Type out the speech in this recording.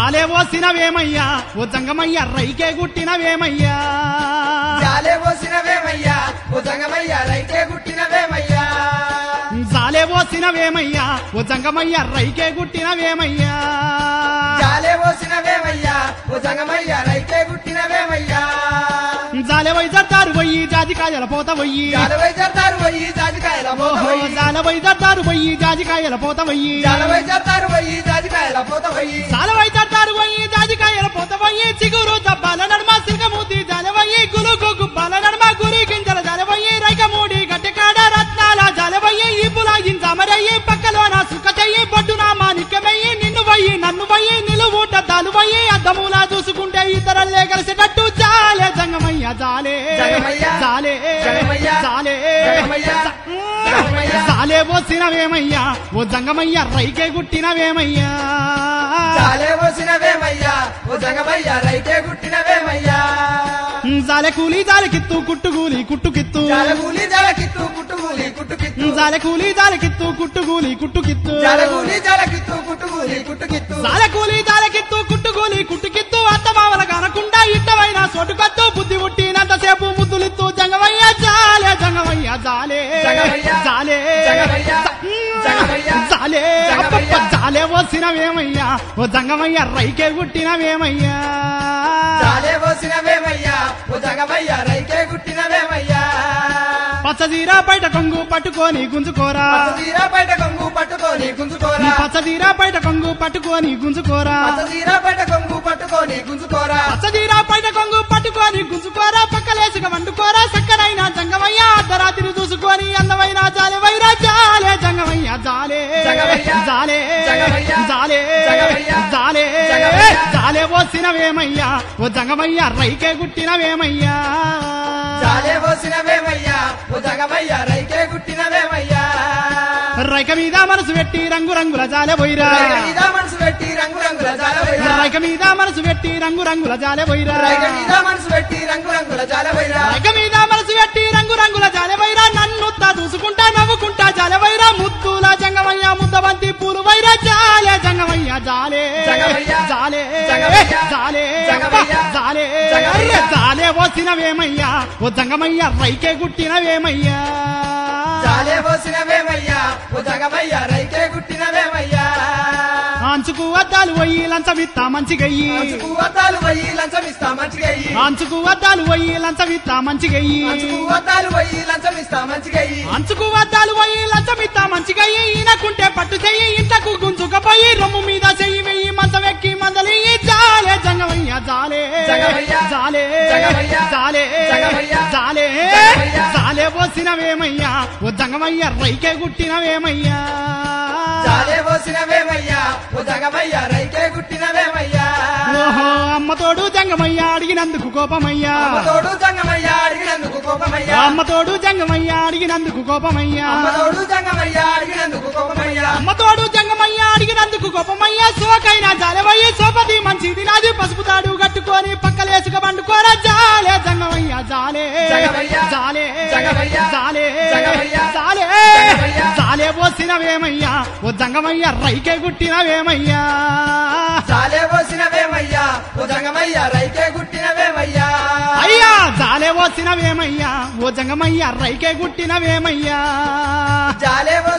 జాలే పోసినవేమయ్యా ఓ జంగమయ్య రైకే గుట్టినవేమయ్యా జాలే పోసినవేమయ్యా ఓ జంగమయ్యా రైకే గుట్టినవేమయ్యా జాలే పోసినవేమయ్యా ఓ జంగమయ్య రైకే గుట్టినవేమయ్యా జాలే పోసినవేమయ్యా ఓ జంగమయ్యా రైకే గుట్టినవేమయ్యా జాలే వైజర్దారు పోయి జాజికాయల పోత పోయి జాలవై జర్తారు పోయి జాజికాయల పోత ఓహో పోయి జాల వైజర్దారు పోయి జాజికాయల పోత పోయి జాలవై జర్తారు పోయి జాజికాయల పోత పోయి జాల వైజర్దారు పోయి జాజికాయల పోత పోయి చిగురు దబ్బాల నడుమ సిల్కమూతి జాలవయ్యి గులుగు గుబ్బాల నడుమ గురి గింజల జాలవయ్యి రైకమూడి గట్టెకాడ రత్నాల జాలవయ్యి ఈపుల ఇంజమరయ్యి పక్కలోన సుఖ చెయ్యి బొడ్డున మాణిక్యమయ్యి నిన్ను వయ్యి నన్ను వయ్యి నిలువుట దాలువయ్యి అద్దములా చూసుకుంటే ఇతరల్లే కలిసేటట్టు జాలే జంగమయ్య జాలే జంగమయ్య, జాలే జంగమయ్య, జాలే జంగమయ్య, జంగమయ్య. జాలే పోసినవేమయ్యా ఓ జంగమయ్య రైకే గుట్టినవేమయ్యా జాలే పోసినవేమయ్యా ఓ జంగమయ్యా రైకే గుట్టినవేమయ్యా జాలె కూలి జాలె కిత్తు కుట్టు కూలి కుట్టు కిత్తు జాలగూలి జాలకిత్తు కుట్టుగూలి కుట్టుకిత్తు జాలె కూలి జాలె కిత్తు కుట్టు కూలి కుట్టు కిత్తు జాలగూలి జాలకిత్తు కుట్టుగూలి కుట్టుకిత్తు జాలె కూలి జాలె కిత్తు కుట్టు కూలి కుట్టు కిత్తు అత్తమావల కనకుండా ఇట్టవైన సోటుకత్తు బుద్ధి పుట్టినంతసేపు ముద్దులిత్తు జంగమయ్య జాలే జంగమయ్య జాలే జంగమయ్య, జాలే జంగమయ్య, జంగమయ్య, జాలే జంగమయ్య. అబ్బబ్బ, జాలే వచ్చినవేమయ్యా ఓ జంగమయ్య రైకే గుట్టినవేమయ్యా జాలే పోసినవేమయ్యా ఓ జంగమయ్యా రైకే గుట్టినవేమయ్యా పచ్చదీర బయట కొంగు పట్టుకొని గుంజుకోరా తీరా బయట కొంగు పట్టుకొని గుంజుకోరా పచ్చదీర బయట కొంగు పట్టుకొని గుంజుకోరా తీరా బయట కొంగు పట్టుకొని గుంజుకోరా పచ్చదీర బయట కొంగు పట్టుకొని గుంజుకోరా పక్కలేసుక వండుకోరా చక్కనైన జంగమయ్య అర్ధరాత్రి చూసుకొని అందమైన జాలెవైర జాలే జంగమయ్య జాలే జంగమయ్య, జాలే జంగమయ్య, జాలే జంగమయ్య, జాలే జంగమయ్య. జాలే పోసినవేమయ్యా ఓ జంగమయ్య రైకే గుట్టినవేమయ్యా జాలే పోసినవేమయ్యా ఓ జంగమయ్యా రైకే గుట్టినవేమయ్యా రైక మీద మనసు పెట్టి రంగు రంగుల జాలె పోయిరా రైగ మీద మనసు పెట్టి రంగు రంగుల జాలవైరా రైక మీద మనసు పెట్టి రంగు రంగుల జాలె పోయిరా రైగ మీద మనసు పెట్టి రంగు రంగుల జాలవైరా రైక మీద మనసు పెట్టి రంగు రంగుల జాలెవైరా నన్ను తా చూసుకుంటా నవ్వుకుంటా జాలెవైరా ముద్దుల జంగమయ్య ముద్దబంతి పూలు వైరా జాలే జంగమయ్య జాలే జంగమయ్య, జాలే జంగమయ్య, జాలే జంగమయ్య, జాలే జంగమయ్య. అర్రె జాలే పోసినవేమయ్యా ఓ జంగమయ్య రైకే గుట్టినవేమయ్యా జాలే పోసినవేమయ్యా ఓ జంగమయ్యా రైకే గుట్టినవేమయ్యా అంచుకు అద్దాలు పోయి లంచమిత్తా మంచిగయ్యి అంచుకు అద్దాలు పోయి లంచమిస్తా మంచిగయ్యి అంచుకు అద్దాలు పోయి లంచమిత్తా మంచిగయ్యి అంచుకు అద్దాలు పోయి లంచమిస్తా మంచిగయ్యి అంచుకు వద్దాలు పోయి లంచమిత్తా మంచిగా ఈయనకుంటే పట్టు చెయ్యి ఇంతకు గుంజుకపోయి రొమ్ము మీద చెయ్యి వెయ్యి మంచం ఎక్కి మందలి జాలే జంగమయ్య జాలే జంగమయ్య, జాలే జంగమయ్య, జాలే జంగమయ్య, జాలే జంగమయ్య. జాలే పోసినవేమయ్యా ఓ జంగమయ్య రైకే గుట్టినవేమయ్యా జాలే పోసినవేమయ్యా ఓ జంగమయ్యా రైకే గుట్టినవేమయ్యా ఓహో అమ్మతోడు జంగమయ్య అడిగినందుకు కోపమయ్యా అమ్మతోడు జంగమయ్యా అడిగినందుకు కోపమయ్యా అమ్మతోడు జంగమయ్య అడిగినందుకు కోపమయ్యా అమ్మతోడు జంగమయ్యా అడిగినందుకు కోపమయ్యా అమ్మతోడు జంగమయ్య అడిగినందుకు గొప్పమయ్య సోకైన జాలవయ్య సోపతి మంచిది నాది పసుపు తాడు కట్టుకొని పక్కలేసుక పండుకోరా జాలే జంగమయ్య జాలే జంగమయ్య, జాలే జంగమయ్య, జాలే జంగమయ్య, జాలే జంగమయ్య. జాలే పోసినవేమయ్యా ఓ జంగమయ్య రైకే గుట్టినవేమయ్యా జాలే పోసినవేమయ్యా ఓ జంగమయ్యా రైకే గుట్టినవేమయ్యా అయ్యా జాలే పోసినవేమయ్యా ఓ జంగమయ్య రైకే గుట్టినవేమయ్యా జాలే